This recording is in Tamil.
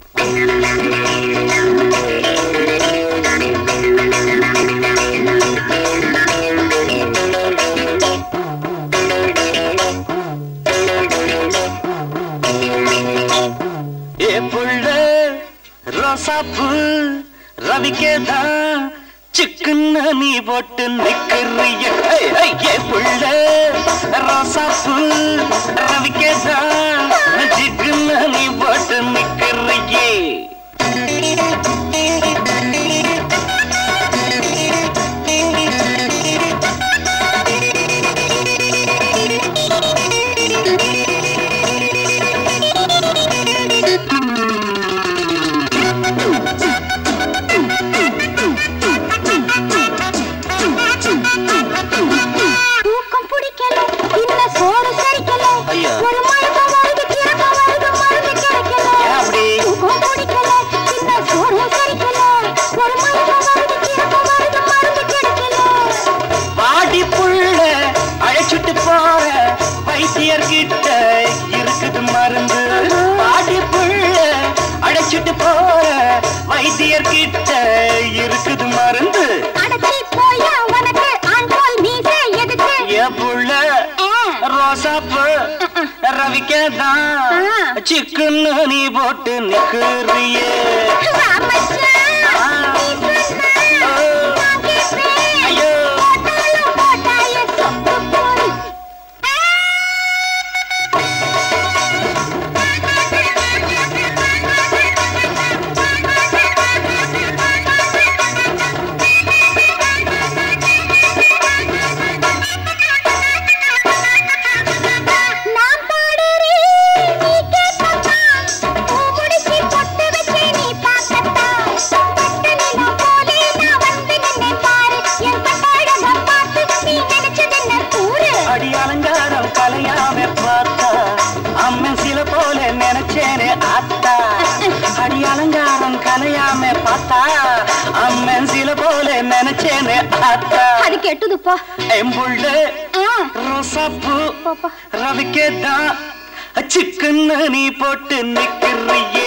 ஏ புள்ள ரோசாப்பு ரவிக்கேதான் சிக்குன்னு நீ போட்டு நிக்கிறிய ஏய், ஏய், ஏ புள்ள ரோசாப்பு ரவிக்கேதான் சிக்குன்னு நீ போட்டு நிக்கிறியே தூக்கம் பிடிக்கல இன்ன சோறு சரிக்கல ஐயா. ஒரு மயக்கம் வருது கிறக்கம் வருது மருந்து கிடைக்கல ஏன் அப்படி? தூக்கம் பிடிக்கல இன்ன சோறு சரிக்கல ஒரு மயக்கம் வருது கிறக்கம் வருது மருந்து கிடைக்கல பாடி புள்ள அழைச்சிட்டு போற வைத்தியர்கிட்ட இருக்குது மருந்து பாடி புள்ள அழைச்சிட்டு போற வைத்தியர்கிட்ட இருக்குது மருந்து அடச்சி போயா உனக்கு ஆண் போல் மீசை எதுக்கு ஏ புள்ள ரோசாப்பு ரவிக்கதான் ஆ. சிக்குன்னு நீ போட்டு நிக்கிறியே ராமச்சான், நீ சொன்னா நான் கேட்பேன். ஐயோ போட்டாலும் போட்டாயே சொத்து போய் நான் பாடுறேன் நீ கேட்கத்தா பூ முடிச்சு பொட்டு வச்சு நீ பார்க்கத்தா பட்டு நிலம் போலே நான் வந்து நின்னேன் பாரு என் பட்டாழக பார்த்து நீ நினைச்சதென்ன கூறு அடி அலங்காரம் கலையாம பார்த்தா அம்மன் சில போல நினைச்சேனே ஆத்தா அடி அலங்காரம் கலையாம பார்த்தா அம்மன் சில போல நினைச்சேனே ஆத்தா அது கெட்டுது போ எம்புள்ள ஆ, ரோசாப்பூ போப்பா. ரவிக்கேதான் சிக்குன்னு நீ போட்டு நிக்கிறியே